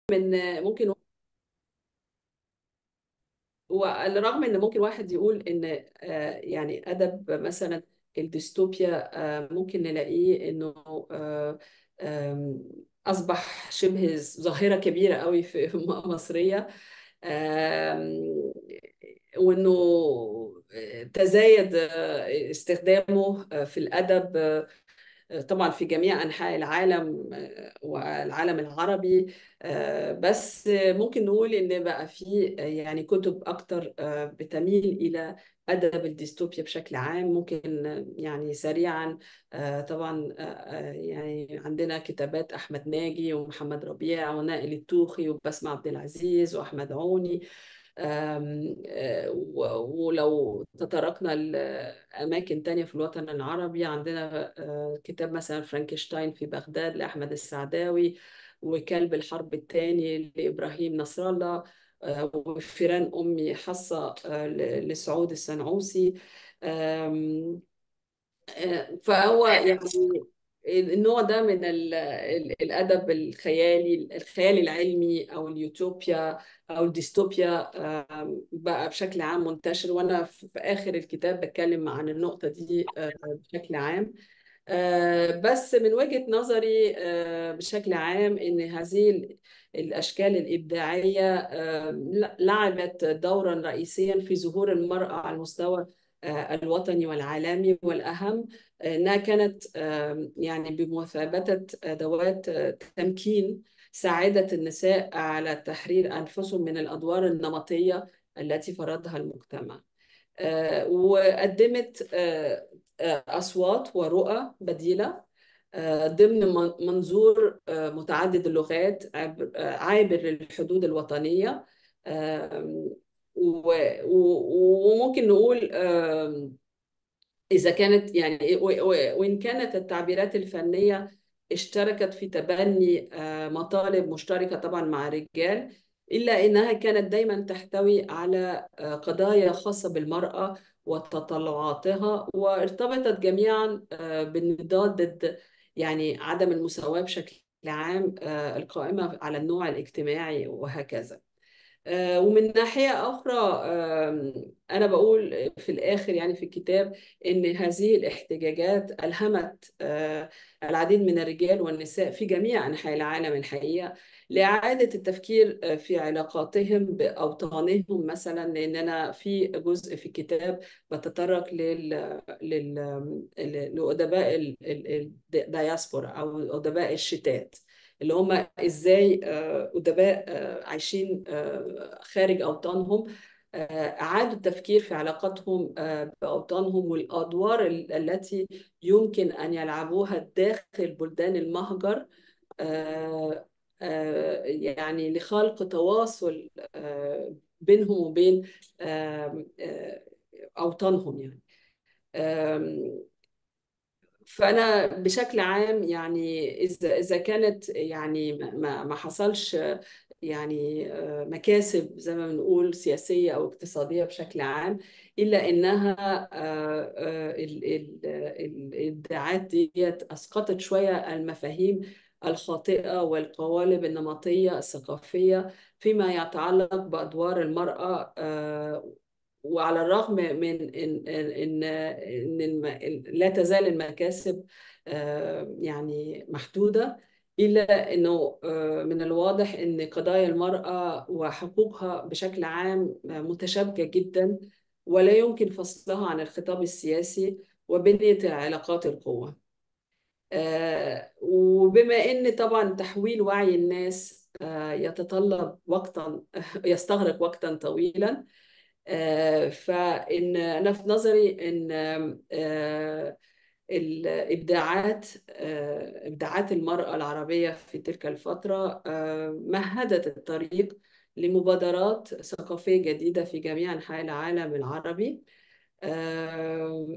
ان ممكن ورغم ان ممكن واحد يقول ان آه، يعني ادب مثلا الديستوبيا آه، ممكن نلاقيه انه آه، آم، اصبح شبه ظاهره كبيره قوي في مصريه آم، وانه تزايد استخدامه في الادب طبعا في جميع أنحاء العالم آه، والعالم العربي آه، بس ممكن نقول إن بقى في آه، يعني كتب أكتر بتميل إلى أدب الديستوبيا بشكل عام ممكن يعني سريعا طبعا يعني عندنا كتابات أحمد ناجي ومحمد ربيع ونائل التوخي وبسمة عبد العزيز وأحمد عوني آم، آه، و- ولو تطرقنا لأماكن تانية في الوطن العربي عندنا آه، كتاب مثلا فرانكشتاين في بغداد لأحمد السعداوي وكلب الحرب الثاني لإبراهيم نصر الله آه، وفيران أمي حصة آه، ل- لسعود السنعوسي آم، فهو يعني النوع ده من ال- ال- الأدب الخيالي الخيال العلمي أو اليوتوبيا أو الديستوبيا آم، بقى بشكل عام منتشر وأنا في في آخر الكتاب بتكلم عن النقطة دي آه، بشكل عام آه، بس من وجهة نظري آه، بشكل عام إن هذه ال- الأشكال الإبداعية آه، ل- لعبت دورا رئيسيا في ظهور المرأة على المستوى آه، الوطني والعالمي والأهم آه، إنها كانت آه، يعني بمثابة أدوات آه، تمكين ساعدت النساء على تحرير أنفسهم من الأدوار النمطية التي فرضها المجتمع آه، وقدمت آه، آه، أصوات ورؤى بديلة آه، ضمن من- منظور آه، متعدد اللغات عبر- آه، عابر للحدود الوطنية آم، و- و- وممكن نقول آم، إذا كانت يعني و- و- وإن كانت التعبيرات الفنية اشتركت في تبني آه، مطالب مشتركة طبعا مع الرجال إلا إنها كانت دايما تحتوي على آه، قضايا خاصة بالمرأة وتطلعاتها وارتبطت جميعا آه، بالنضال ضد يعني عدم المساواة بشكل عام آه، القائمة على النوع الاجتماعي وهكذا آه، ومن ناحية أخرى آم، أنا بقول في الآخر يعني في الكتاب إن هذه الاحتجاجات ألهمت آه، العديد من الرجال والنساء في جميع أنحاء العالم الحقيقة لإعادة التفكير آه، في علاقاتهم بأوطانهم مثلا لأن أنا في جزء في الكتاب بتطرق لل... لل... ل- لأدباء ال- ال- الدياسبورا أو أدباء الشتات اللي هم ازاي آه، ادباء آه، عايشين آه، خارج اوطانهم آه، اعادوا التفكير في علاقتهم آه، باوطانهم والادوار ال- التي يمكن ان يلعبوها داخل بلدان المهجر آه، آه، يعني لخلق تواصل آه، بينهم وبين آه، آه، اوطانهم يعني آم، فأنا بشكل عام يعني إذا إذا كانت يعني ما ما ما حصلش يعني آه، مكاسب زي ما بنقول سياسية أو اقتصادية بشكل عام إلا إنها آه، آه، ال- ال- ال- الإبداعات ديت أسقطت شوية المفاهيم الخاطئة والقوالب النمطية الثقافية فيما يتعلق بأدوار المرأة آه، وعلى الرغم من إن إن إن الم- لا تزال المكاسب آه، يعني محدودة إلا أنه آه، من الواضح أن قضايا المرأة وحقوقها بشكل عام متشابكة جدا ولا يمكن فصلها عن الخطاب السياسي وبنية علاقات القوة آه، وبما أن طبعا تحويل وعي الناس آه، يتطلب وقتا يستغرق وقتا طويلا آه، فإن أنا في نظري إن آه، الإبداعات آه، إبداعات المرأة العربية في تلك الفترة آه، مهدت الطريق لمبادرات ثقافية جديدة في جميع أنحاء العالم العربي آه،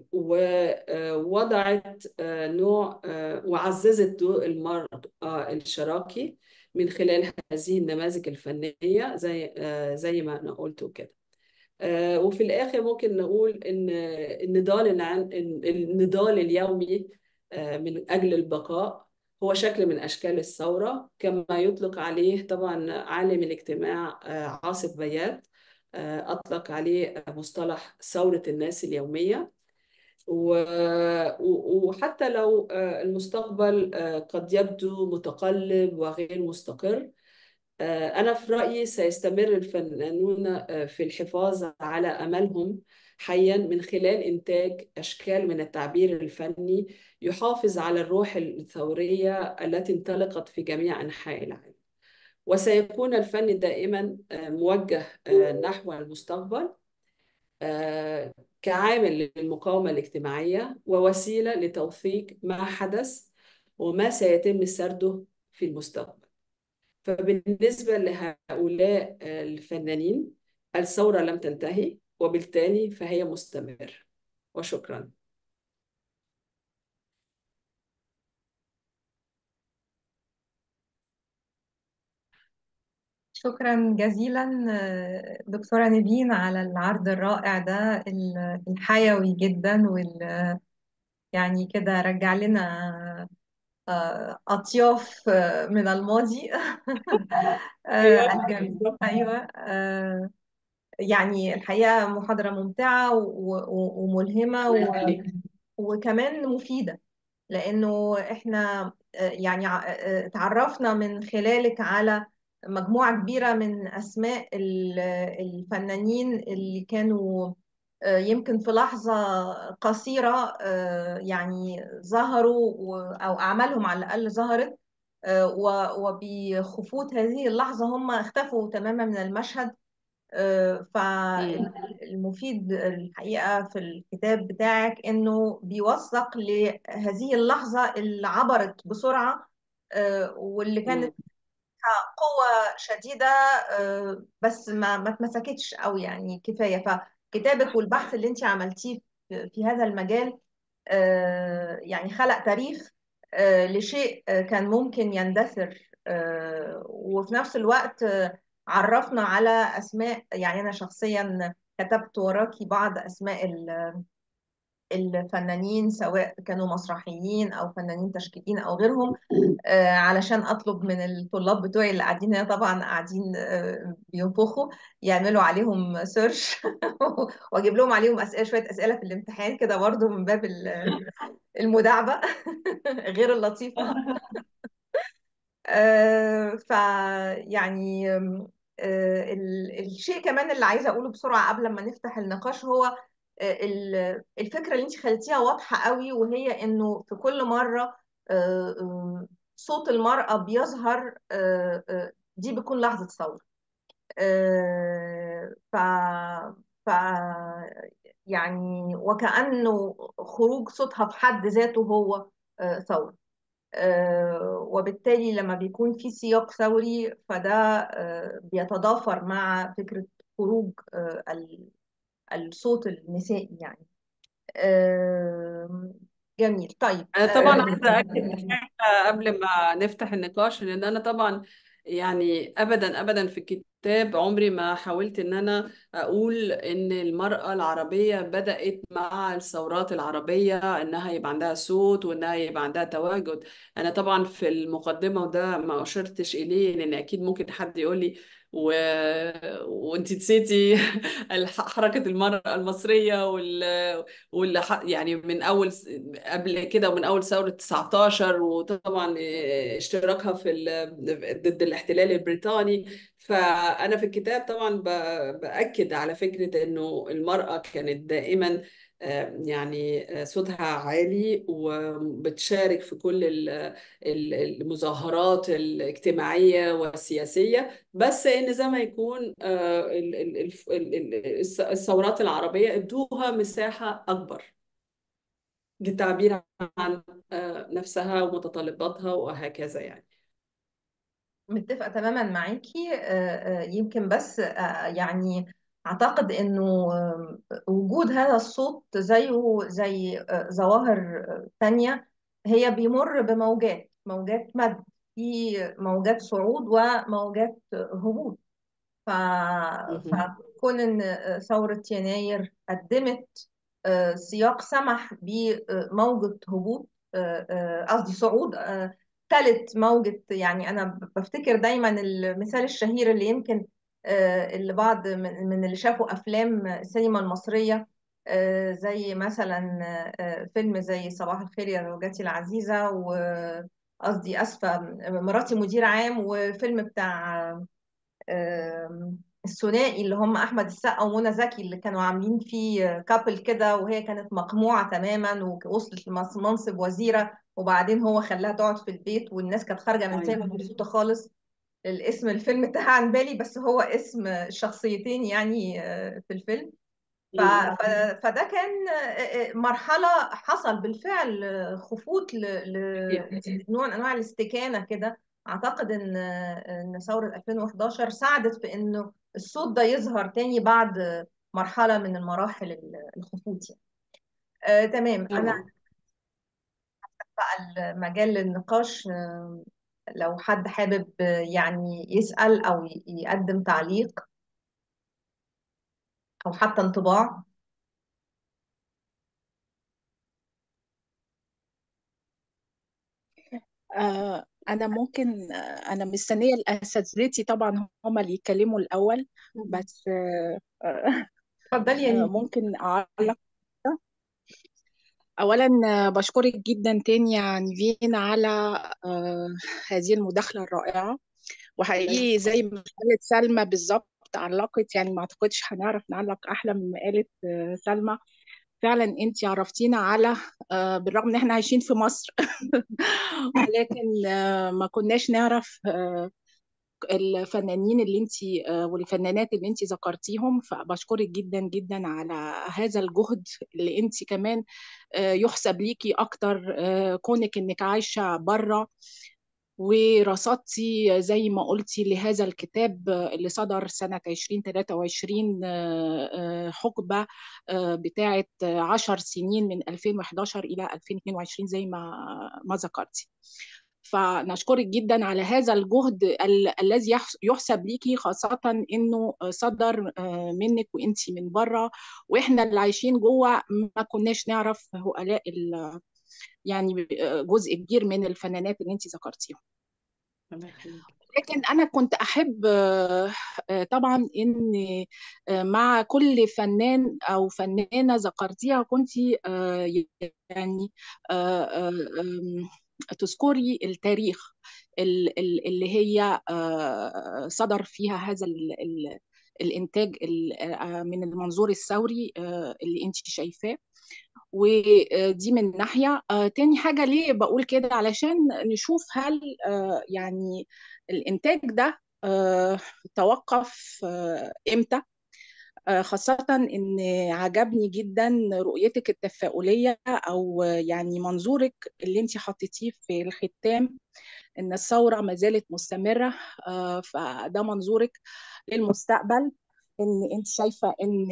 ووضعت آه، نوع آه، وعززت دور المرأة الشراكي من خلال هذه النماذج الفنية زي آه، زي ما أنا قلت وكده آه، وفي الآخر ممكن نقول إن النضال العن- النضال اليومي آه، من أجل البقاء هو شكل من أشكال الثورة كما يطلق عليه طبعا عالم الاجتماع آه، عاصف بيات آه، أطلق عليه مصطلح ثورة الناس اليومية و- و- وحتى لو آه، المستقبل آه، قد يبدو متقلب وغير مستقر آه، أنا في رأيي سيستمر الفنانون آه، في الحفاظ على أملهم حيا من خلال إنتاج أشكال من التعبير الفني يحافظ على الروح الثورية التي انطلقت في جميع أنحاء العالم وسيكون الفن دائما آه، موجه آه، نحو المستقبل آه، كعامل للمقاومة الاجتماعية ووسيلة لتوثيق ما حدث وما سيتم سرده في المستقبل فبالنسبة لهؤلاء الفنانين الثورة لم تنتهي وبالتالي فهي مستمرة وشكرا شكرا جزيلا آه، دكتورة نيفين على العرض الرائع ده ال- الحيوي جدا وال يعني كده رجع لنا آه، أطياف آه، من الماضي آه، ايوه الجميل بالظبط أيوة آه، يعني الحقيقة محاضرة ممتعة و- و- وملهمة الله و- يخليك وكمان مفيدة لأنه إحنا آه، يعني ع- آه، اتعرفنا من خلالك على مجموعة كبيرة من أسماء ال- الفنانين اللي كانوا آه، يمكن في لحظة قصيرة آه، يعني ظهروا و- أو أعمالهم على الأقل ظهرت آه، و- وبخفوت هذه اللحظة هم اختفوا تماما من المشهد آه، مم. فالمفيد الحقيقة في الكتاب بتاعك إنه بيوثق لهذه اللحظة اللي عبرت بسرعة آه، واللي كانت مم. قوة شديدة آه، بس ما ما اتمسكتش أوي يعني كفاية فكتابك والبحث اللي انت عملتيه في في هذا المجال آه، يعني خلق تاريخ آه، لشيء آه، كان ممكن يندثر آه، وفي نفس الوقت آه، عرفنا على أسماء يعني أنا شخصيا كتبت وراكي بعض أسماء ال- الفنانين سواء كانوا مسرحيين أو فنانين تشكيليين أو غيرهم آه، علشان اطلب من الطلاب بتوعي اللي قاعدين هنا طبعا قاعدين آه، بينفخوا يعملوا عليهم سيرش واجيب لهم عليهم اسئله شويه اسئله في الامتحان كده برضو من باب ال- المداعبه غير اللطيفه آه، ف يعني آم، آه، ال- الشيء كمان اللي عايزه اقوله بسرعه قبل ما نفتح النقاش هو آه، ال- الفكره اللي انت خليتيها واضحه قوي وهي انه في كل مره آه، آه، صوت المراه بيظهر آه، آه، دي بتكون لحظه ثوره آه، ف ف يعني وكأنه خروج صوتها في حد ذاته هو آه، ثورة آه، وبالتالي لما بيكون في سياق ثوري فده آه، بيتضافر مع فكرة خروج آه، ال- الصوت النسائي يعني آه، جميل طيب أنا طبعا آه، عايزة أكد حاجة قبل ما نفتح النقاش لأن أنا طبعا يعني أبدا أبدا في الكتاب عمري ما حاولت إن أنا أقول إن المرأة العربية بدأت مع الثورات العربية إنها يبقى عندها صوت وإنها يبقى عندها تواجد أنا طبعا في المقدمة وده ما أشرتش إليه لأن أكيد ممكن حد يقول لي و... وانت نسيتي الح- حركة المرأة المصرية وال... واللي ح- يعني من اول س- قبل كده ومن اول ثوره 19 وطبعا إيه، اشتراكها في ال- ضد الاحتلال البريطاني فانا في الكتاب طبعا ب- باكد على فكره انه المراه كانت دائما آه، يعني آه، صوتها عالي وبتشارك في كل ال- ال- المظاهرات الاجتماعيه والسياسيه بس ان زي ما يكون آه، ال- ال- الف- ال- ال- الث- الثورات العربيه ادوها مساحه اكبر للتعبير عن آه، نفسها ومتطلباتها وهكذا يعني متفقة تماما معاكي آه، آه، يمكن بس آه، يعني أعتقد إنه آه، وجود هذا الصوت زيه زي آه، ظواهر آه، تانية هي بيمر بموجات موجات مد في موجات صعود وموجات هبوط ف... مهم. فكون ان ثورة يناير قدمت آه، سياق سمح بموجة هبوط آه، آه، قصدي صعود آه، ثالث موجة يعني أنا ب- بفتكر دايما المثال الشهير اللي يمكن آه، اللي بعض من من اللي شافوا أفلام السينما المصرية آه، زي مثلا آه، فيلم زي صباح الخير يا زوجتي العزيزة وقصدي أسفة مراتي مدير عام وفيلم بتاع آم، الثنائي اللي هم احمد السقا ومنى زكي اللي كانوا عاملين فيه كابل كده وهي كانت مقموعه تماما ووصلت لمنصب وزيره وبعدين هو خلاها تقعد في البيت والناس كانت خارجه من تاني ايوه مبسوطه خالص الاسم الفيلم ده عن بالي بس هو اسم الشخصيتين يعني آه، في الفيلم ف... مم. ف... فده كان آه، آه، مرحلة حصل بالفعل آه، خفوت ل... ل... نوع من أنواع الاستكانة كده أعتقد إن آه، إن ثورة 2011 ساعدت في إنه الصوت ده يظهر تاني بعد مرحلة من المراحل ال- الخفوت يعني. آه، تمام أنا طبعا بقى المجال للنقاش آه، لو حد حابب آه، يعني يسأل أو ي- يقدم تعليق أو حتى انطباع آه، أنا ممكن آه، أنا مستنية الأساتذتي طبعا هم اللي يتكلموا الأول بس آه، آه، اتفضلي يا آه، نيلي ممكن أعلق أولا آه، بشكرك جدا تاني يا نيفين على آه، هذه المداخلة الرائعة وحقيقي زي ما قالت سلمى بالظبط علقت يعني ما أعتقدش هنعرف نعلق أحلى من ما قالت آه، سلمى فعلا انت عرفتينا على آه، بالرغم ان احنا عايشين في مصر ولكن آه، ما كناش نعرف آه، الفنانين اللي انت والفنانات اللي انت ذكرتيهم فبشكرك جدا جدا على هذا الجهد اللي انت كمان آه، يحسب ليكي اكتر آه، كونك انك عايشه بره ورصدتي زي ما قلتي لهذا الكتاب اللي صدر سنة 2023 آه، آه، حقبة آه، بتاعة 10 سنين من 2011 إلى 2022 زي ما ما ذكرتي فنشكرك جدا على هذا الجهد ال- الذي يحس- يحسب ليكي خاصة انه صدر آه، منك وانتي من بره واحنا اللي عايشين جوه ما كناش نعرف هؤلاء ال- يعني آه، جزء كبير من الفنانات اللي انتي ذكرتيهم الله يخليك لكن انا كنت احب آه، آه، طبعا ان آه، مع كل فنان او فنانه ذكرتيها كنت يعني آه، آه، آم، تذكري التاريخ ال- ال- اللي هي آه، صدر فيها هذا ال- ال- الانتاج ال- آه، من المنظور الثوري آه، اللي انت شايفاه ودي من ناحية آه، تاني حاجة ليه بقول كده علشان نشوف هل آه، يعني الإنتاج ده آه، توقف آه، إمتى آه، خاصة إن عجبني جدا رؤيتك التفاؤلية أو يعني منظورك اللي انت حطيتيه في الختام إن الثورة ما زالت مستمرة آه، فده منظورك للمستقبل إن انت شايفة إن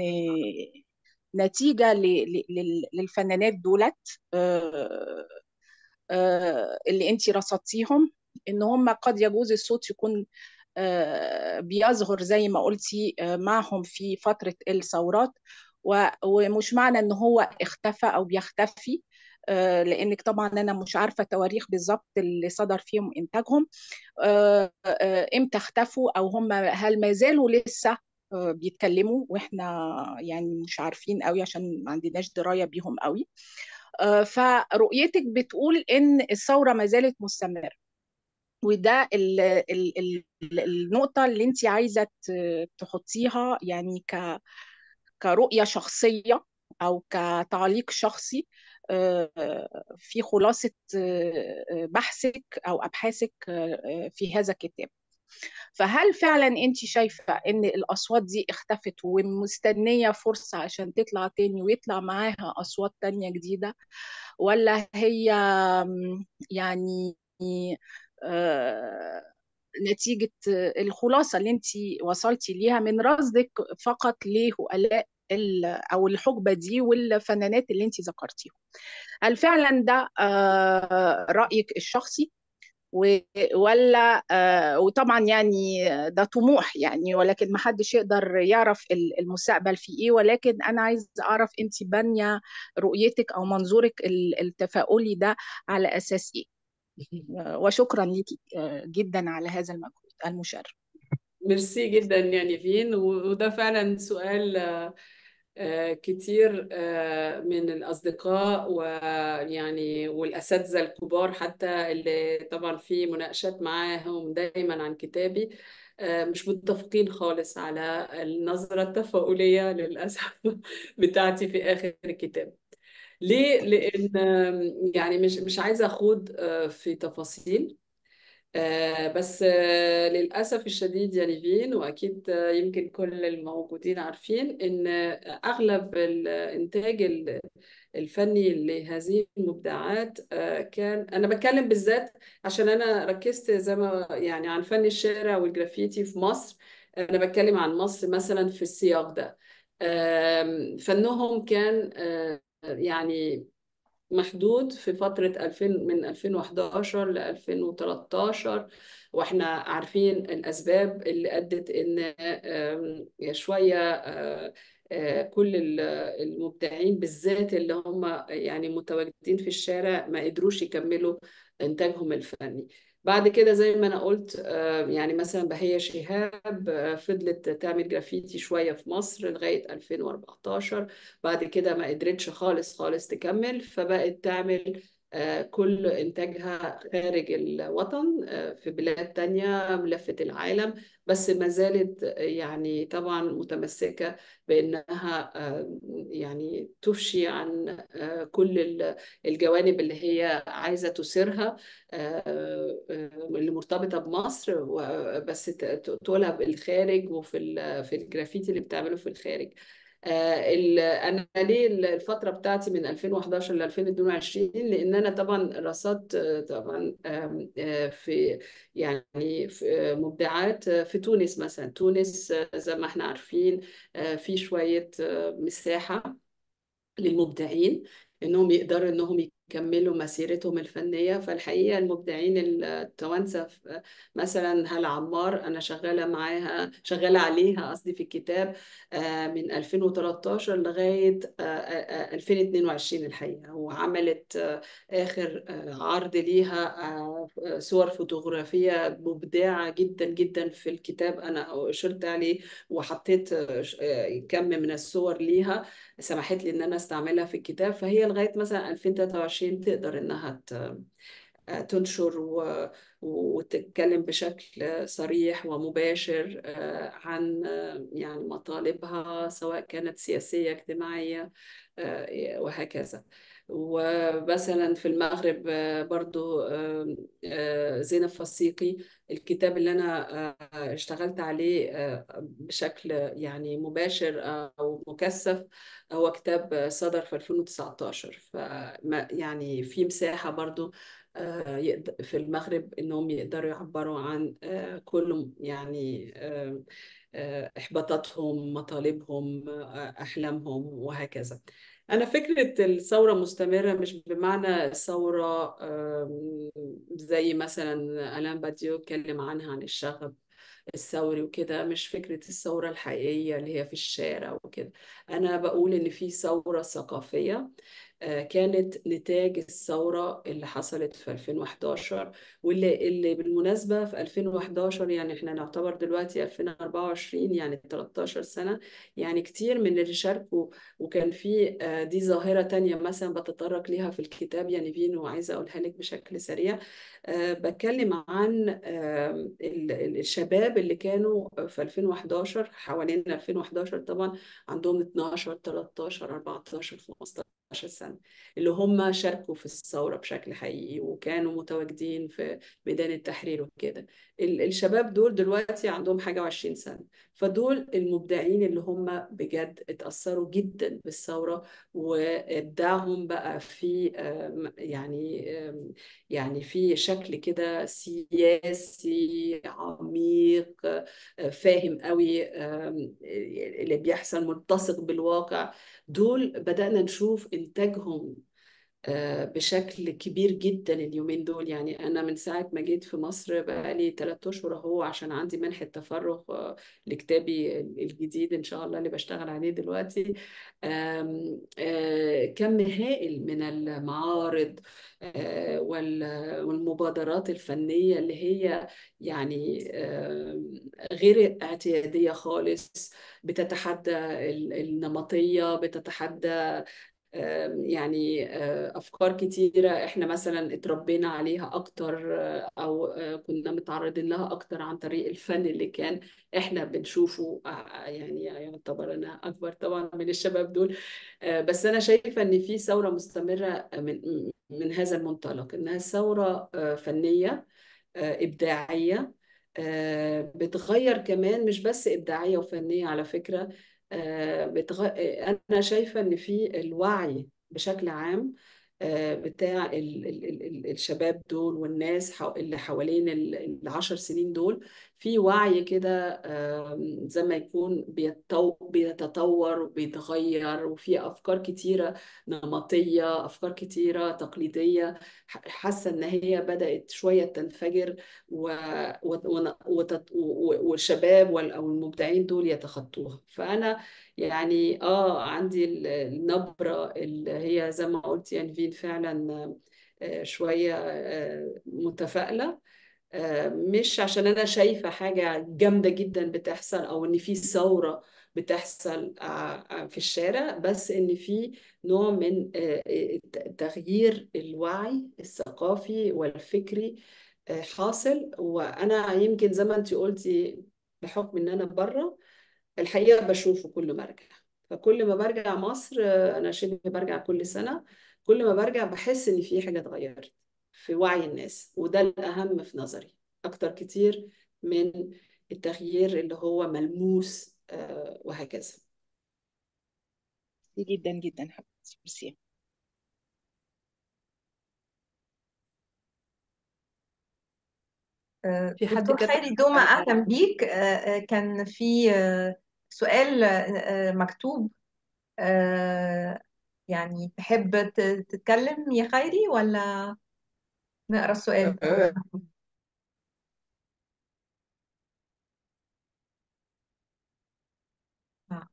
نتيجة ل- ل- لل- للفنانات دولت آه، آه، اللي انت رصدتيهم ان هم قد يجوز الصوت يكون آه، بيظهر زي ما قلتي آه، معهم في فترة الثورات و- ومش معنى ان هو اختفى او بيختفي آه، لانك طبعا انا مش عارفه تواريخ بالظبط اللي صدر فيهم انتاجهم آه، آه، امتى اختفوا او هم هل ما زالوا لسه آه، بيتكلموا واحنا يعني مش عارفين قوي عشان ما عندناش درايه بيهم قوي آه، فرؤيتك بتقول ان الثوره ما زالت مستمره وده ال ال ال النقطة اللي انت عايزة ت- تحطيها يعني ك كرؤية شخصية أو كتعليق شخصي آه، في خلاصة آه، بحثك أو أبحاثك آه، في هذا الكتاب فهل فعلا انت شايفة ان الأصوات دي اختفت ومستنية فرصة عشان تطلع تاني ويطلع معاها أصوات تانية جديدة ولا هي م، يعني آه، نتيجة الخلاصة اللي انت وصلتي ليها من رصدك فقط لهؤلاء ال- أو الحقبة دي والفنانات اللي انت ذكرتيهم هل فعلا ده آه، رأيك الشخصي و- ولا آه، وطبعا يعني ده طموح يعني ولكن ما حدش يقدر يعرف ال- المستقبل في ايه ولكن انا عايز اعرف انت بانية رؤيتك او منظورك ال- التفاؤلي ده على اساس ايه وشكرا لك جدا على هذا المجهود المشرف ميرسي جدا يا نيفين وده فعلا سؤال كتير من الأصدقاء ويعني والأساتذة الكبار حتى اللي طبعا في مناقشات معاهم دايما عن كتابي مش متفقين خالص على النظرة التفاؤلية للأسف بتاعتي في آخر الكتاب ليه؟ لأن يعني مش مش عايزة أخوض في تفاصيل بس للأسف الشديد يا نيفين وأكيد يمكن كل الموجودين عارفين إن أغلب الإنتاج الفني لهذه المبدعات كان أنا بتكلم بالذات عشان أنا ركزت زي ما يعني عن فن الشارع والجرافيتي في مصر أنا بتكلم عن مصر مثلا في السياق ده فنهم كان يعني محدود في فترة 2000 من 2011 ل 2013 واحنا عارفين الأسباب اللي أدت إن شوية كل المبدعين بالذات اللي هم يعني متواجدين في الشارع ما قدروش يكملوا إنتاجهم الفني بعد كده زي ما أنا قلت يعني مثلا بهية شهاب فضلت تعمل جرافيتي شوية في مصر لغاية 2014 بعد كده ما قدرتش خالص خالص تكمل فبقت تعمل كل إنتاجها خارج الوطن في بلاد تانية لفة العالم بس ما زالت يعني طبعا متمسكة بأنها يعني تفشي عن كل الجوانب اللي هي عايزة تثيرها اللي مرتبطة بمصر بس تقولها بالخارج وفي في الجرافيتي اللي بتعمله في الخارج انا ليه الفتره بتاعتي من 2011 ل 2022 لان انا طبعا رصدت طبعا في يعني في مبدعات في تونس مثلا تونس زي ما احنا عارفين في شويه مساحه للمبدعين انهم يقدروا انهم يكملوا مسيرتهم الفنية فالحقيقة المبدعين التوانسة مثلا هلا عمار أنا شغالة معاها شغالة عليها قصدي في الكتاب من 2013 لغاية 2022 الحقيقة وعملت آخر عرض ليها صور فوتوغرافية مبدعة جدا جدا في الكتاب أنا أشرت عليه وحطيت كم من الصور ليها سمحت لي إن أنا أستعملها في الكتاب فهي لغاية مثلا 2023 تقدر إنها تنشر وتتكلم بشكل صريح ومباشر عن يعني مطالبها سواء كانت سياسية اجتماعية وهكذا ومثلا في المغرب برضو زينب فصيقي الكتاب اللي أنا اشتغلت عليه بشكل يعني مباشر أو مكثف هو كتاب صدر في 2019 ف يعني في مساحة برضو في المغرب إنهم يقدروا يعبروا عن كل يعني إحباطاتهم مطالبهم أحلامهم وهكذا أنا فكرة الثورة مستمرة مش بمعنى ثورة زي مثلا ألان باديو اتكلم عنها عن الشغب الثوري وكده مش فكرة الثورة الحقيقية اللي هي في الشارع وكده أنا بقول إن في ثورة ثقافية كانت نتاج الثورة اللي حصلت في 2011 واللي اللي بالمناسبة في 2011 يعني احنا نعتبر دلوقتي 2024 يعني 13 سنة يعني كتير من اللي شاركوا وكان في دي ظاهرة تانية مثلا بتطرق ليها في الكتاب يعني فين وعايزة أقولها لك بشكل سريع بتكلم عن الشباب اللي كانوا في 2011 حوالين 2011 طبعا عندهم 12 13 14 15 سنة اللي هم شاركوا في الثورة بشكل حقيقي وكانوا متواجدين في ميدان التحرير وكده الشباب دول دلوقتي عندهم حاجة وعشرين سنة فدول المبدعين اللي هم بجد اتأثروا جدا بالثورة وإبداعهم بقى في يعني يعني في شكل كده سياسي عميق فاهم قوي اللي بيحصل ملتصق بالواقع دول بدأنا نشوف إنتاجهم آه، بشكل كبير جدا اليومين دول يعني أنا من ساعة ما جيت في مصر بقالي ثلاثة أشهر أهو عشان عندي منحة تفرغ آه، لكتابي الجديد إن شاء الله اللي بشتغل عليه دلوقتي آم، آه، كم هائل من المعارض آه، وال- والمبادرات الفنية اللي هي يعني آم، غير اعتيادية خالص بتتحدى ال- النمطية بتتحدى آم، يعني آه، أفكار كتيرة إحنا مثلا اتربينا عليها أكتر آه، أو آه، كنا متعرضين لها أكتر عن طريق الفن اللي كان إحنا بنشوفه آه، يعني يعتبر أنا أكبر طبعا من الشباب دول آه، بس أنا شايفة إن في ثورة مستمرة من من هذا المنطلق إنها ثورة آه، فنية آه، إبداعية آه، بتغير كمان مش بس إبداعية وفنية على فكرة آه، بتغ... آه، أنا شايفة إن في الوعي بشكل عام آه، بتاع ال... ال... ال... ال- الشباب دول والناس حو... اللي حوالين ال... العشر سنين دول في وعي كده آم، زي ما يكون بيتطو... بيتطور وبيتغير وفي أفكار كتيرة نمطية أفكار كتيرة تقليدية ح- حاسة إن هي بدأت شوية تنفجر و... و... و... وتت... و... والشباب وال... أو المبدعين دول يتخطوها فأنا يعني آه عندي ال- النبرة اللي هي زي ما قلت يعني فين فعلا آه، شوية آه، متفائلة آه، مش عشان أنا شايفة حاجة جامدة جدا بتحصل أو إن في ثورة بتحصل آه، آه، في الشارع بس إن في نوع من آه، آه، تغيير الوعي الثقافي والفكري آه، حاصل وأنا يمكن زي ما أنت قلتي بحكم إن أنا بره الحقيقة بشوفه كل ما أرجع فكل ما برجع مصر آه، أنا شبه برجع كل سنة كل ما برجع بحس إن في حاجة اتغيرت في وعي الناس وده الأهم في نظري أكتر كتير من التغيير اللي هو ملموس آه، وهكذا جدا جدا حبيبتي ميرسي آه، في حد دكتور كتب خيري دوما سؤال أهلا بيك آه، آه، كان في آه، سؤال آه، مكتوب آه، يعني تحب ت- تتكلم يا خيري ولا نقرأ السؤال آه، آه.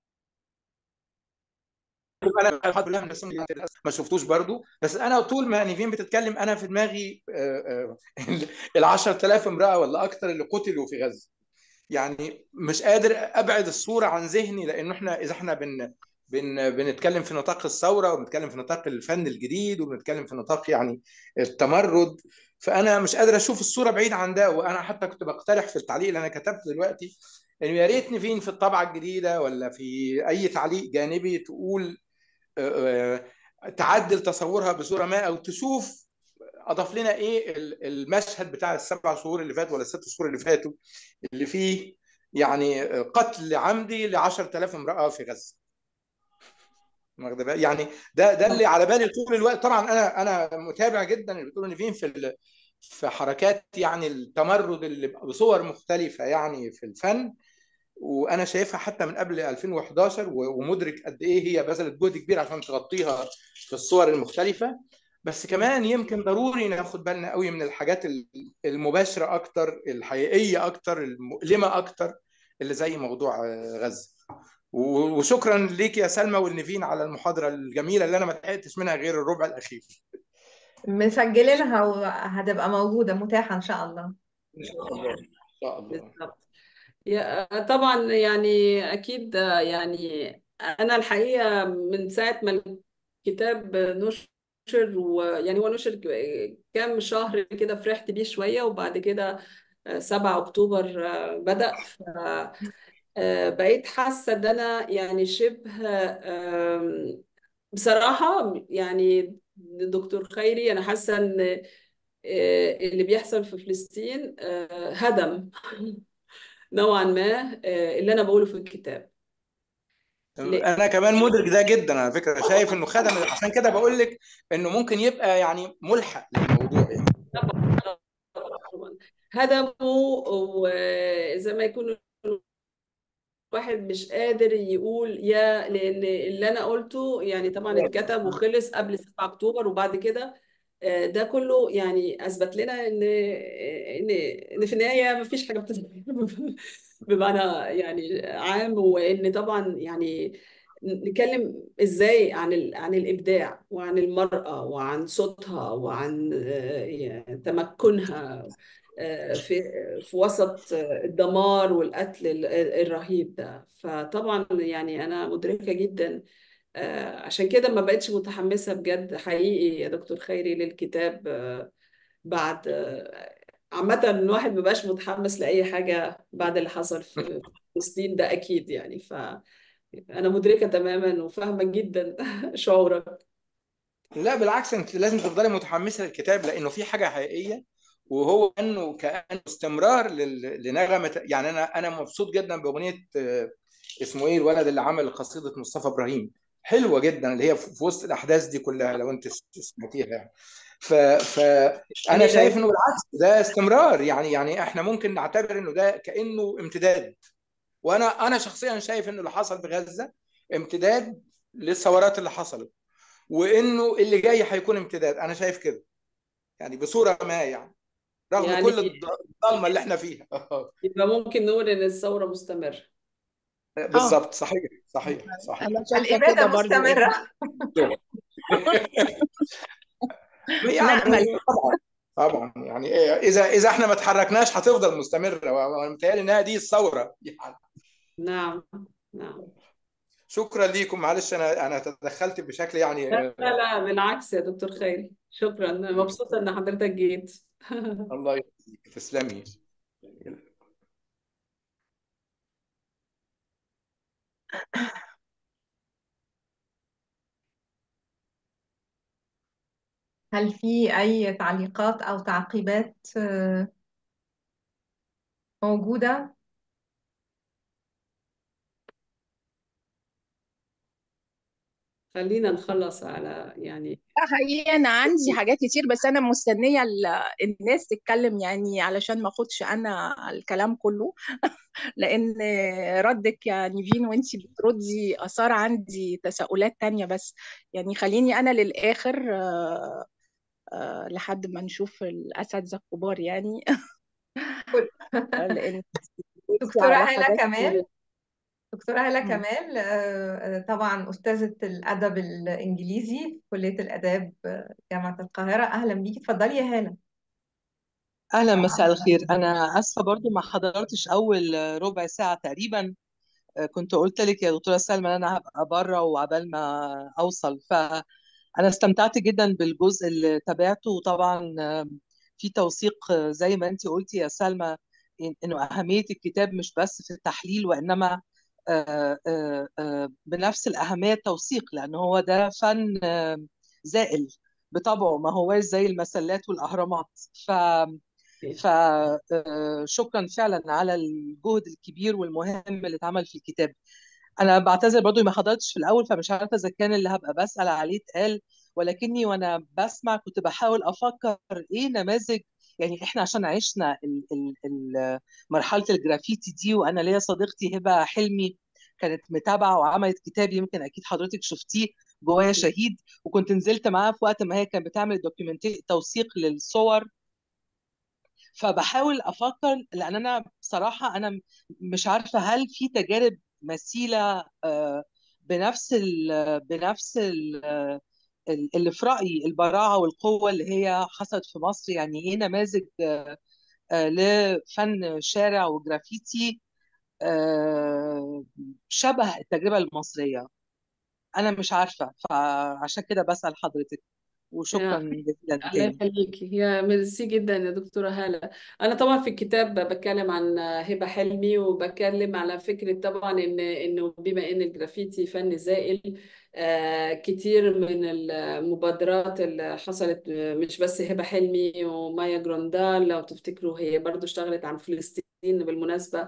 انا الحمد لله من الناس اللي ما شفتوش برضو بس انا طول ما نيفين بتتكلم انا في دماغي ال 10000 امراه ولا اكثر اللي قتلوا في غزه يعني مش قادر ابعد الصوره عن ذهني لانه احنا اذا احنا بن بن بنتكلم في نطاق الثوره وبنتكلم في نطاق الفن الجديد وبنتكلم في نطاق يعني التمرد فانا مش قادر اشوف الصوره بعيد عن ده وانا حتى كنت بقترح في التعليق اللي انا كتبته دلوقتي انه يا ريت نيفين في الطبعه الجديده ولا في اي تعليق جانبي تقول آه، آه، تعدل تصورها بصوره ما او تشوف اضاف لنا ايه ال- المشهد بتاع السبع شهور اللي فاتوا ولا الست شهور اللي فاتوا اللي فيه يعني قتل عمدي ل 10000 امراه في غزه واخد بالك؟ يعني ده ده اللي على بالي طول الوقت طبعا انا انا متابع جدا اللي بتقولوا ان فين في ال- في حركات يعني التمرد اللي بصور مختلفه يعني في الفن وانا شايفها حتى من قبل 2011 و- ومدرك قد ايه هي بذلت جهد كبير عشان تغطيها في الصور المختلفه بس كمان يمكن ضروري ناخد بالنا قوي من الحاجات ال- المباشره اكتر الحقيقيه اكتر المؤلمه اكتر اللي زي موضوع آه، غزه و- وشكرا ليك يا سلمى والنيفين على المحاضره الجميله اللي انا ما لحقتش منها غير الربع الاخير مسجلينها وهتبقى موجودة متاحة إن شاء الله ان شاء الله ان شاء الله بالظبط يا- طبعا يعني أكيد يعني أنا الحقيقة من ساعة ما الكتاب نشر ويعني هو نشر كام شهر كده فرحت بيه شوية وبعد كده 7 أكتوبر بدأ فبقيت حاسة إن أنا يعني شبه آم، بصراحة يعني دكتور خيري أنا حاسة إن آه، اللي بيحصل في فلسطين آه، هدم نوعا ما آه، اللي أنا بقوله في الكتاب ليه؟ انا كمان مدرك ده جدا على فكره شايف انه خدم عشان كده بقول لك انه ممكن يبقى يعني ملحق للموضوع يعني طبعا طبعا هدموا وزي ما يكون واحد مش قادر يقول يا لان اللي انا قلته يعني طبعا اتكتب وخلص قبل 7 اكتوبر وبعد كده آه، ده كله يعني اثبت لنا ان ان ان في النهايه ما فيش حاجه بتتغير بمعنى يعني عام وان طبعا يعني نتكلم ازاي عن ال- عن الابداع وعن المراه وعن صوتها وعن آه، يعني تمكنها آه، في في وسط آه، الدمار والقتل ال- الرهيب ده فطبعا يعني انا مدركه جدا آه، عشان كده ما بقتش متحمسة بجد حقيقي يا دكتور خيري للكتاب آه، بعد آه، عامة الواحد ما بقاش متحمس لأي حاجة بعد اللي حصل في فلسطين ده أكيد يعني فأنا مدركة تماما وفاهمة جدا شعورك لا بالعكس انت لازم تفضلي متحمسه للكتاب لانه في حاجه حقيقيه وهو انه كانه استمرار لل- لنغمه يعني انا انا مبسوط جدا باغنيه آه، اسمه ايه الولد اللي عمل قصيده مصطفى ابراهيم حلوه جدا اللي هي في في وسط الاحداث دي كلها لو انت سمعتيها يعني ف فانا جميلة شايف انه بالعكس ده استمرار يعني يعني احنا ممكن نعتبر انه ده كانه امتداد وانا انا شخصيا شايف انه اللي حصل في غزه امتداد للثورات اللي حصلت وانه اللي جاي هيكون امتداد انا شايف كده يعني بصوره ما يعني رغم يعني كل الض- الضلمه اللي احنا فيها يبقى ممكن نقول إن الثورة مستمرة اه بالظبط صحيح صحيح صحيح انا شايفه الإبادة كده برضو مستمرة يعني نأمل طبعا طبعا يعني إيه، اذا اذا احنا ما اتحركناش هتفضل مستمره وانا متهيألي انها دي الثوره يعني نعم نعم شكرا ليكم معلش انا انا تدخلت بشكل يعني لا آه، لا لا بالعكس يا دكتور خيري شكرا مبسوطة إن حضرتك جيت الله يخليك تسلمي هل في أي تعليقات أو تعقيبات آه، موجودة؟ خلينا نخلص على يعني لا حقيقة أنا عندي حاجات كتير بس أنا مستنية ال- الناس تتكلم يعني علشان ما أخدش أنا الكلام كله لأن ردك يا نيفين وأنتي بتردي أثار عندي تساؤلات تانية بس يعني خليني أنا للآخر آه، آه، لحد ما نشوف الأساتذة الكبار يعني كل- لأن دكتورة على هالة حاجات كمال دكتورة هالة مم. كمال آه، آه، طبعا أستاذة الأدب الإنجليزي في كلية الآداب آه، جامعة القاهرة أهلا بيكي اتفضلي يا هالة أهلا مساء الخير أنا آسفة برضو ما حضرتش أول ربع ساعة تقريبا كنت قلت لك يا دكتورة سلمى إن أنا هبقى بره وعبال ما أوصل فأنا استمتعت جدا بالجزء اللي تابعته وطبعا في توثيق زي ما أنت قلتي يا سلمى إن- إنه أهمية الكتاب مش بس في التحليل وإنما آه، آه، آه، بنفس الأهمية التوثيق لأن هو ده فن آه، زائل بطبعه ما هواش زي المسلات والأهرامات ف فشكرا فعلا على الجهد الكبير والمهم اللي اتعمل في الكتاب انا بعتذر برضو ما حضرتش في الاول فمش عارفه اذا كان اللي هبقى بسال عليه اتقال ولكني وانا بسمع كنت بحاول افكر ايه نماذج يعني احنا عشان عشنا ال ال ال مرحله الجرافيتي دي وانا ليا صديقتي هبه حلمي كانت متابعه وعملت كتاب يمكن اكيد حضرتك شفتيه جوايا شهيد وكنت نزلت معاها في وقت ما هي كانت بتعمل دوكيومنتي توثيق للصور فبحاول افكر لان انا بصراحه انا مش عارفه هل في تجارب مثيله آه، بنفس ال بنفس ال اللي في رايي البراعه والقوه اللي هي حصلت في مصر يعني ايه نماذج آه، آه، لفن شارع وجرافيتي آه، شبه التجربه المصريه انا مش عارفه فعشان كده بسال حضرتك وشكرا يا جزيلا الله يخليكي يا ميرسي جدا يا دكتورة هالة أنا طبعا في الكتاب بتكلم عن هبة حلمي وبتكلم على فكرة طبعا إن إنه بما إن الجرافيتي فن زائل آه كتير من المبادرات اللي حصلت مش بس هبة حلمي ومايا جروندال لو تفتكروا هي برضو اشتغلت عن فلسطين بالمناسبة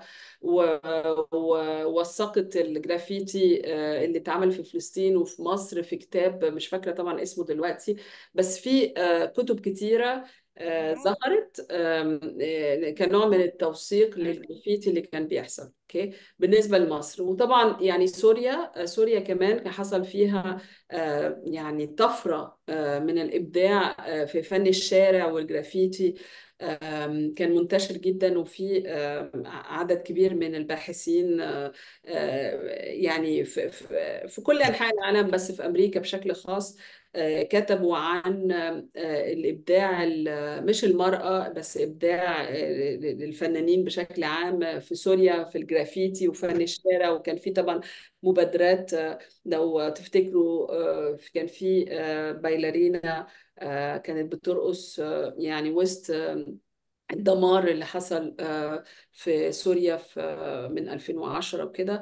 ووثقت الجرافيتي آه اللي اتعمل في فلسطين وفي مصر في كتاب مش فاكرة طبعا اسمه دلوقتي بس في كتب كتيرة آه، ظهرت آم، آه، كنوع من التوثيق للجرافيتي اللي كان بيحصل اوكي بالنسبه لمصر وطبعا يعني سوريا آه، سوريا كمان كان حصل فيها آه، يعني طفره آه، من الابداع آه، في فن الشارع والجرافيتي آم، كان منتشر جدا وفي آم، عدد كبير من الباحثين آه، آه، يعني في, في, في كل انحاء العالم بس في امريكا بشكل خاص آه، كتبوا عن آه، الابداع ال- مش المرأة بس ابداع آه، الفنانين بشكل عام في سوريا في الجرافيتي وفن الشارع وكان في طبعا مبادرات آه، لو تفتكروا آه، كان في آه، بايلارينا آه، كانت بترقص آه، يعني وسط آه، الدمار اللي حصل آه، في سوريا في آه، من 2010 وكده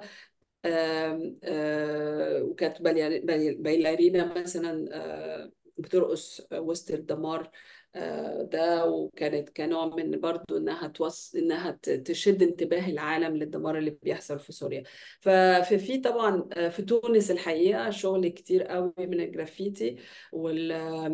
آم، آه، وكانت بالي- بالي- بايلارينا مثلا آه، بترقص وسط الدمار آه، ده وكانت كنوع من برضو انها توص انها ت- تشد انتباه العالم للدمار اللي بيحصل في سوريا ففي طبعا آه، في تونس الحقيقة شغل كتير قوي من الجرافيتي وال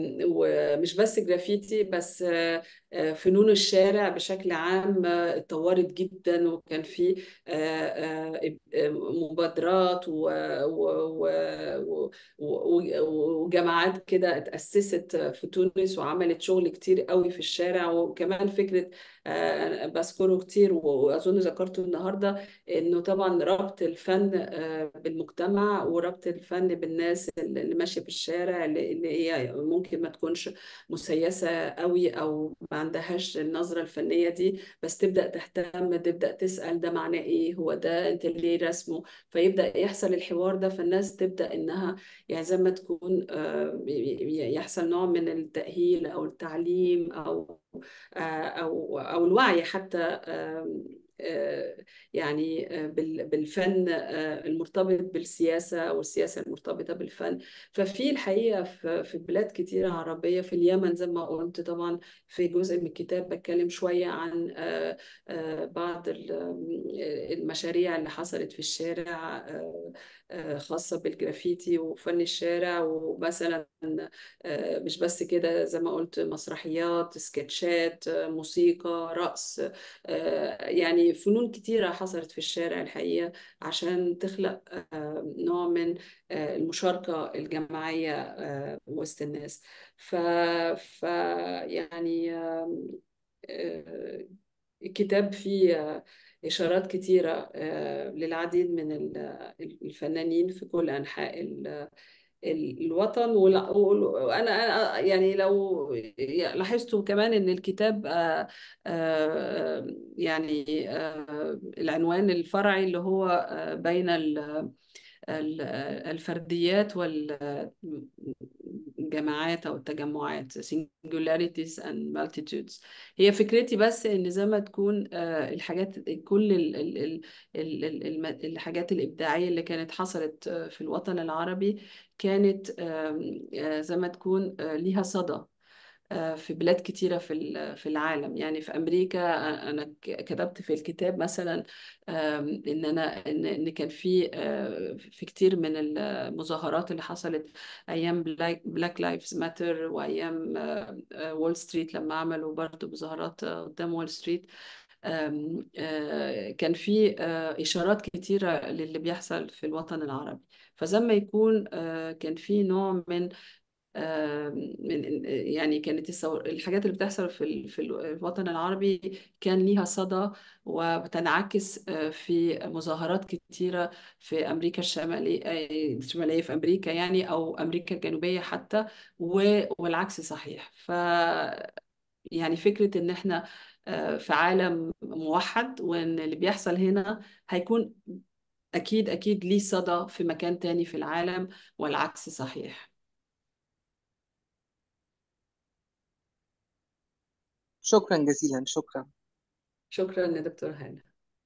ومش بس جرافيتي بس آه، آه، فنون الشارع بشكل عام آه، اتطورت جدا وكان في آه، آه، آه، مبادرات و- و- و- و- و- وجماعات كده اتأسست في تونس وعملت شغل كتير قوي في الشارع وكمان فكرة آه، بذكره كتير وأظن ذكرته النهاردة إنه طبعا ربط الفن آه، بالمجتمع وربط الفن بالناس اللي ماشية في الشارع اللي اللي هي ممكن ما تكونش مسيسة قوي أو ما عندهاش النظرة الفنية دي بس تبدأ تهتم تبدأ تسأل ده معناه ايه هو ده انت ليه رسمه فيبدأ يحصل الحوار ده فالناس تبدأ انها يعني زي ما تكون آه، يحصل نوع من التأهيل او التعليم او آه، او او الوعي حتى آم، آه، يعني آه، بال- بالفن آه، المرتبط بالسياسة والسياسة المرتبطة بالفن ففي الحقيقة في في بلاد كتيرة عربية في اليمن زي ما قلت طبعا في جزء من الكتاب بتكلم شوية عن آه، آه، بعض ال- المشاريع اللي حصلت في الشارع آه، آه، خاصة بالجرافيتي وفن الشارع ومثلا آه، مش بس كده زي ما قلت مسرحيات سكتشات آه، موسيقى رقص آه، يعني فنون كتيرة حصلت في الشارع الحقيقة عشان تخلق آه، نوع من آه، المشاركة الجماعية آه، وسط الناس ف, ف يعني آم، آه، الكتاب فيه آه، إشارات كتيرة آه، للعديد من ال- الفنانين في كل أنحاء ال- ال- الوطن ولا- وال- وأنا أنا يعني لو لاحظتوا كمان إن الكتاب آه، آه، يعني آه، العنوان الفرعي اللي هو آه، بين ال- ال- الفرديات والجماعات أو التجمعات singularities and multitudes هي فكرتي بس إن زي ما تكون آه، الحاجات كل ال- ال- ال- ال- ال- الم- الحاجات الإبداعية اللي كانت حصلت آه، في الوطن العربي كانت آم، آه، زي ما تكون آه، ليها صدى آه، في بلاد كتيرة في ال- في العالم يعني في أمريكا آه، أنا ك- كتبت في الكتاب مثلا آم، إن أنا إن إن كان في آه، في كتير من المظاهرات اللي حصلت أيام بلاك لايفز ماتر وأيام وول ستريت لما عملوا برضو مظاهرات آه، قدام وول ستريت آم، آه، كان في آه، إشارات كتيرة للي بيحصل في الوطن العربي فزي ما يكون آه، كان في نوع من آه، من يعني كانت الثور- الحاجات اللي بتحصل في ال- في الوطن العربي كان ليها صدى وبتنعكس آه، في مظاهرات كتيرة في أمريكا الشمالية آه، الشمالية في أمريكا يعني أو أمريكا الجنوبية حتى و- والعكس صحيح ف يعني فكرة إن إحنا آه، في عالم موحد وإن اللي بيحصل هنا هيكون أكيد أكيد ليه صدى في مكان تاني في العالم والعكس صحيح شكرا جزيلا شكرا شكرا يا دكتور هانة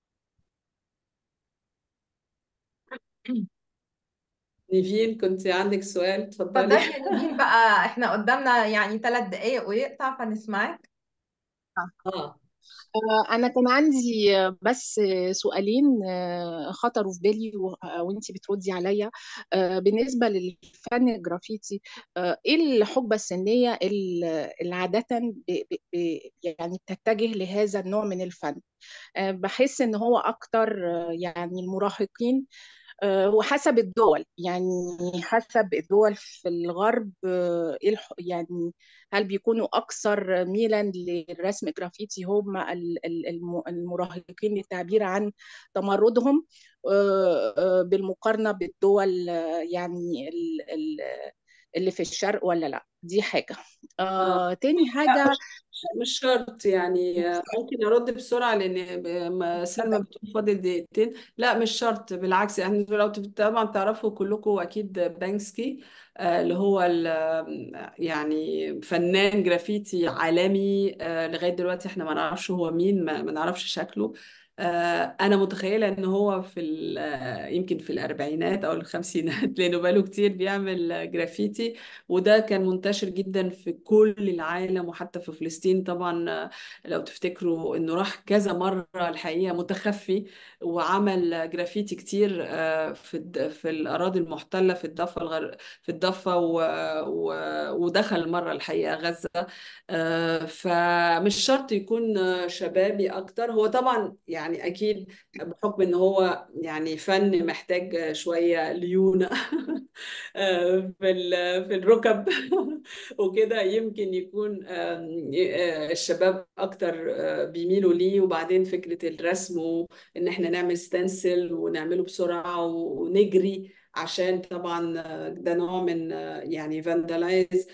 نيفين كنت عندك سؤال اتفضلي اتفضلي يا نيفين بقى احنا قدامنا يعني ثلاث دقايق ويقطع فنسمعك اه أنا كان عندي بس سؤالين خطروا في بالي وأنتي بتردي عليا بالنسبة للفن الجرافيتي إيه الحقبة السنية اللي عادة ب- ب- يعني بتتجه لهذا النوع من الفن بحس إن هو أكتر يعني المراهقين آه، وحسب الدول يعني حسب الدول في الغرب آه، إيه الح- يعني هل بيكونوا أكثر ميلا للرسم الجرافيتي هم ال- ال- الم- المراهقين للتعبير عن تمردهم آه، آه، بالمقارنة بالدول آه، يعني ال- ال- اللي في الشرق ولا لا دي حاجة آه. آه، تاني لا حاجة مش مش شرط يعني آه، ممكن ارد بسرعه لان ب- ما سلمى بتقول فاضل دقيقتين لا مش شرط بالعكس يعني لو تف- طبعا تعرفوا كلكم اكيد بانكسكي آه، اللي هو ال- يعني فنان جرافيتي عالمي آه، لغايه دلوقتي احنا ما نعرفش هو مين ما ما نعرفش شكله آه، انا متخيله ان هو في ال- آه، يمكن في الاربعينات او الخمسينات لانه بقاله كتير بيعمل جرافيتي وده كان منتشر جدا في كل العالم وحتى في فلسطين طبعا آه، لو تفتكروا انه راح كذا مرة الحقيقة متخفي وعمل جرافيتي كتير آه، في الد- في الأراضي المحتلة في الضفة الغر... في الضفة و... و... ودخل مرة الحقيقة غزة آه، فمش شرط يكون آه، شبابي أكتر هو طبعا يعني أكيد بحكم إن هو يعني فن محتاج آه، شوية ليونة آه، في ال- في الركب وكده يمكن يكون آم، آه، الشباب اكتر آه، بيميلوا ليه وبعدين فكرة الرسم وان احنا نعمل ستنسل ونعمله بسرعة ونجري عشان طبعا آه، ده نوع من آه، يعني فاندلايز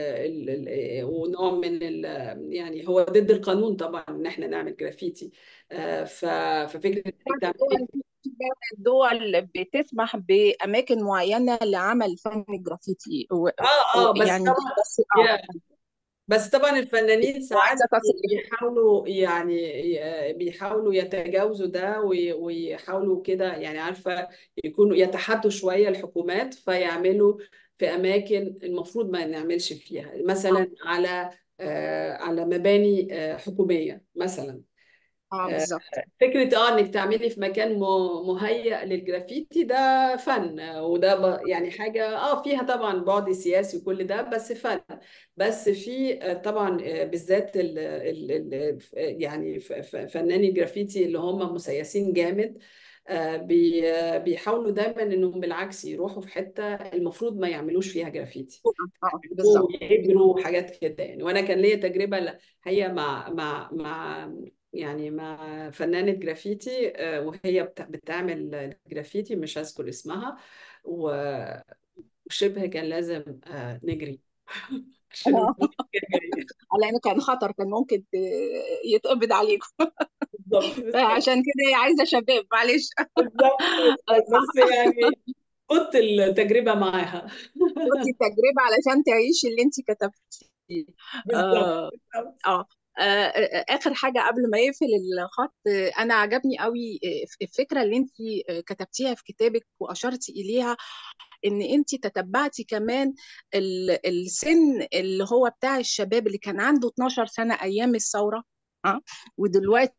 ونوع من ال يعني هو ضد القانون طبعا ان احنا نعمل جرافيتي آه، ف- ففكرة انك تعملي الدول بتسمح بأماكن معينة لعمل فن جرافيتي و... اه و... اه بس يعني طبعا بس اه yeah. بس طبعا الفنانين ساعات وعايزة تصل بيحاولوا يعني ي- بيحاولوا يتجاوزوا ده وي- ويحاولوا كده يعني عارفة يكونوا يتحدوا شوية الحكومات فيعملوا في أماكن المفروض ما نعملش فيها مثلا على آه، على مباني آه، حكومية مثلا اه آه، بالظبط فكرة اه انك تعملي في مكان م- مهيأ للجرافيتي ده فن آه، وده ب- يعني حاجة اه فيها طبعا بعد سياسي وكل ده بس فن بس في آه، طبعا آه، بالذات ال ال ال يعني ف- ف- فناني الجرافيتي اللي هم مسيسين جامد آه، بي- آه، بيحاولوا دايما انهم بالعكس يروحوا في حتة المفروض ما يعملوش فيها جرافيتي اه بالظبط ويجروا وحاجات كده يعني وانا كان ليا تجربه الحقيقه مع مع مع يعني مع فنانه جرافيتي آه، وهي بت- بتعمل جرافيتي مش هذكر اسمها و- وشبه كان لازم آه، نجري عشان آه. الموضوع كان جري على انه كان خطر كان ممكن ت- يتقبض عليكم بالظبط بالظبط عشان كده هي عايزة شباب معلش بالظبط بالظبط. بس يعني خدت التجربه معاها خدي التجربة علشان تعيشي اللي انت كتبتيه بالظبط آه بالظبط اه آه، اخر حاجه قبل ما يقفل الخط آه، انا عجبني قوي آه، الفكره اللي انت آه، كتبتيها في كتابك واشرتي اليها ان انت تتبعتي كمان ال- السن اللي هو بتاع الشباب اللي كان عنده 12 سنه ايام الثوره اه ودلوقتي